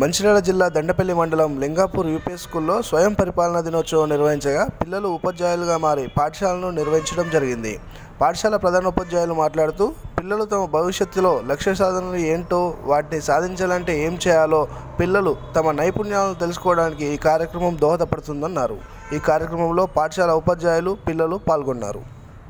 మంచిర్యాల జిల్లా దండపల్లి మండలం లింగాపూర్ యూపీ స్కూల్లో స్వయం పరిపాలనా దినోత్సవం నిర్వహించగా పిల్లలు ఉపాధ్యాయులుగా మారి పాఠశాలను నిర్వహించడం జరిగింది పాఠశాల ప్రధానోపాధ్యాయులు మాట్లాడుతూ పిల్లలు తమ భవిష్యత్తులో లక్ష్య సాధనలు ఏంటో వాటిని సాధించాలంటే ఏం చేయాలో పిల్లలు తమ నైపుణ్యాలను తెలుసుకోవడానికి ఈ కార్యక్రమం దోహదపడుతుందన్నారు ఈ కార్యక్రమంలో పాఠశాల ఉపాధ్యాయులు పిల్లలు పాల్గొన్నారు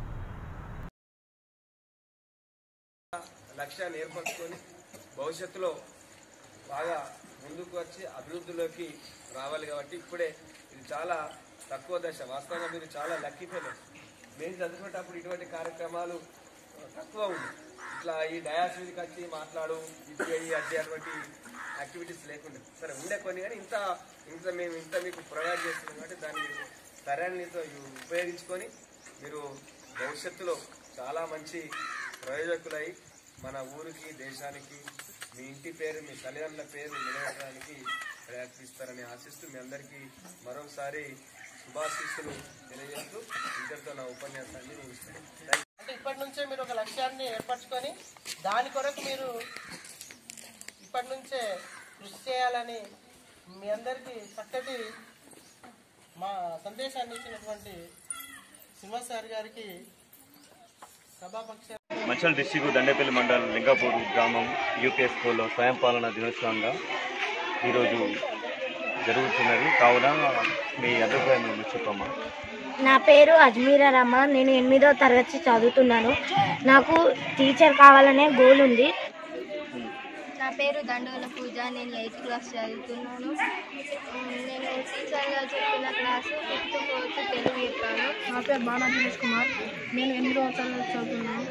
లక్ష్యాన్ని ఏర్పరచుకొని భవిష్యత్తులో బాగా ముందుకు వచ్చి అభివృద్ధిలోకి రావాలి కాబట్టి ఇప్పుడే ఇది చాలా తక్కువ దశ వాస్తవంగా మీరు చాలా లక్కీ ఫెలోస్ మేము చదువుకునేటప్పుడు ఇటువంటి కార్యక్రమాలు ఆ, తక్కువ ఉంది ఇట్లా ఈ డయాస్ మీదకి వచ్చి మాట్లాడు ఇది చేయి అది అటువంటి యాక్టివిటీస్ లేకుండా సరే ఉండే కొన్ని కానీ ఇంత ఇంత మేము ఇంత మీకు ప్రొవైడ్ చేస్తున్నాం కాబట్టి దాన్ని మీరు సరైనతో ఉపయోగించుకొని మీరు భవిష్యత్తులో చాలా మంచి ప్రయోజకులై మన ఊరికి దేశానికి మీ ఇంటి పేరు మీ తల్లిదండ్రుల పేరు నిలబెట్టడానికి ప్రయత్నిస్తారని ఆశిస్తూ మీ అందరికీ మరోసారి శుభాశీస్సులు తెలియజేస్తూ ఇంతటితో నా ఉపన్యాసాన్ని ముగిస్తాను థ్యాంక్ యూ. అంటే ఇప్పటి నుంచే మీరు ఒక లక్ష్యాన్ని ఏర్పరచుకొని దాని కొరకు మీరు ఇప్పటి నుంచే కృషి చేయాలని మీ అందరికీ చక్కటి మా సందేశాన్ని ఇచ్చినటువంటి సింహ సార్ గారికి సభాపక్ష మంచిర్యాల డిస్టిక్ దండేపల్లి మండలం లింగాపూర్ గ్రామం యూపీఏ స్కూల్లో స్వయం పాలన దినోత్సవంగా ఈరోజు జరుగుతున్నది కావున మీ అభిప్రాయం ఏమో చెప్పమ్మా నా పేరు అజ్మీరా రహమాన్ నేను ఎనిమిదో తరగతి చదువుతున్నాను నాకు టీచర్ కావాలనే గోల్ ఉంది నా పేరు దండోల పూజ నేను ఎయిత్ క్లాస్ చదువుతున్నాను ఉమ్, నేను టీచర్గా చెప్పిన క్లాసు ఫిఫ్త్ ఫోర్త్ తెలుగు చెప్పాను నా పేరు బాణా దినేష్ కుమార్ నేను ఎనిమిదవ తరగతి చదువుతున్నాను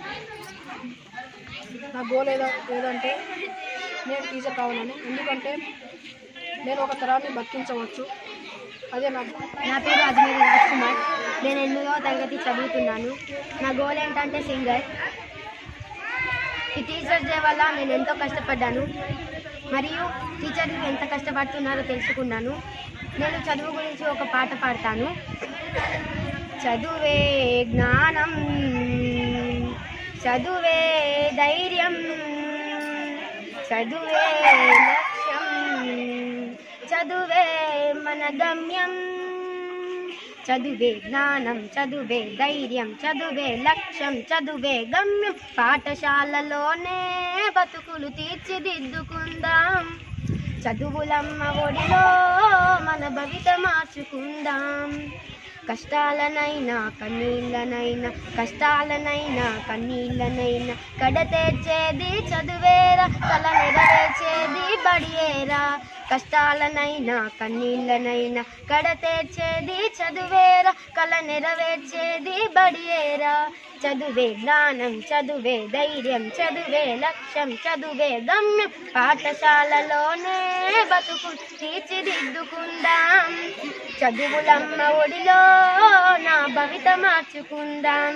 నా గోల్ ఏదో ఏదంటే నేను టీచర్ కావాలని ఎందుకంటే నేను ఒక తరాన్ని బతికించవచ్చు అదే నా నా పేరు అజ్మీర్ రాజ్ కుమార్ నేను ఎనిమిదవ తరగతి చదువుతున్నాను నా గోల్ ఏంటంటే సింగర్ ఈ టీచర్ డే వల్ల నేను ఎంతో కష్టపడ్డాను మరియు టీచర్లు ఎంత కష్టపడుతున్నారో తెలుసుకున్నాను నేను చదువు గురించి ఒక పాట పాడతాను చదువే జ్ఞానం చదువే ధైర్యం చదువే లక్ష్యం చదువే మన గమ్యం చదువే జ్ఞానం చదువే ధైర్యం చదువే లక్ష్యం చదువే గమ్యం పాఠశాలలోనే బతుకులు తీర్చిదిద్దుకుందాం చదువులమ్మ ఒడిలో మన భవిత మార్చుకుందాం కష్టాలనైనా కన్నీళ్ళనైనా కష్టాలనైనా కన్నీళ్ళనైనా కడతేర్చేది చదువేరా కల నెరవేర్చేది బడియేరా కష్టాలనైనా కన్నీళ్ళనైనా కడతేర్చేది చదువేరా కల నెరవేర్చేది బడియేరా చదువే జ్ఞానం చదువే ధైర్యం చదువే లక్ష్యం చదువే గమ్యం పాఠశాలలోనే బతుకు తీర్చిదిద్దుకుందాం చదువులమ్మ ఒడిలో నా భవిత మార్చుకుందాం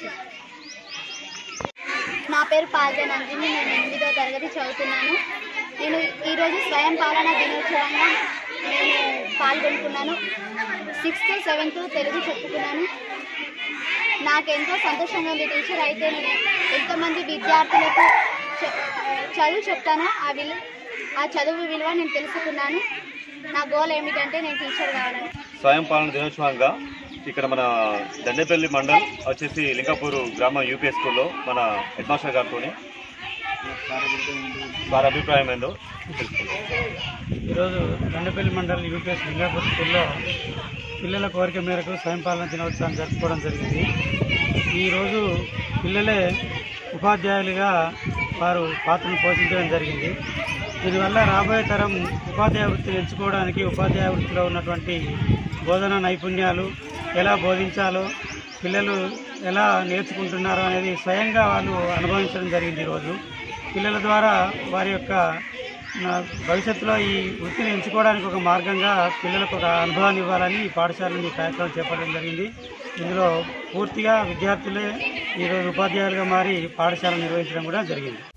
నా పేరు పాల్జనందిని నేను ఎనిమిదో తరగతి చదువుతున్నాను నేను ఈరోజు స్వయం పాలన దినోత్సవంగా నేను పాల్గొనుకున్నాను సిక్స్త్ సెవెంత్ తెలుగు చెప్పుకున్నాను నాకు ఎంతో సంతోషంగా ఉంది టీచర్ అయితే నేను ఎంతోమంది విద్యార్థులకు చె- చదువు చెప్తాను ఆ విలువ ఆ చదువు విలువ నేను తెలుసుకున్నాను నా గోల్ ఏమిటంటే నేను టీచర్ కావాలని స్వయం పాలన దినోత్సవంగా ఇక్కడ మన దండేపల్లి మండలం వచ్చేసి లింగాపూర్ గ్రామం యూపీఏ స్కూల్లో మన హెడ్ మాస్టర్ గారితో వారి అభిప్రాయం ఏందో తెలుసుకుందాం ఈరోజు దండపల్లి మండలం యూపీఎస్ లింగాపూర్ స్కూల్లో పిల్లల కోరిక మేరకు స్వయంపాలన దినోత్సవాన్ని జరుపుకోవడం జరిగింది ఈరోజు పిల్లలే ఉపాధ్యాయులుగా వారు పాత్రను పోషించడం జరిగింది దీనివల్ల రాబోయే తరం ఉపాధ్యాయ వృత్తిని ఎంచుకోవడానికి ఉపాధ్యాయ వృత్తిలో ఉన్నటువంటి బోధన నైపుణ్యాలు ఎలా బోధించాలో పిల్లలు ఎలా నేర్చుకుంటున్నారో అనేది స్వయంగా వాళ్ళు అనుభవించడం జరిగింది ఈరోజు పిల్లల ద్వారా వారి యొక్క నా భవిష్యత్తులో ఈ వృత్తిని ఎంచుకోవడానికి ఒక మార్గంగా పిల్లలకు ఒక అనుభవాన్ని ఇవ్వాలని ఈ పాఠశాలను ఈ కార్యక్రమం చేపట్టడం జరిగింది ఇందులో పూర్తిగా విద్యార్థులే ఈరోజు ఉపాధ్యాయులుగా మారి పాఠశాల నిర్వహించడం కూడా జరిగింది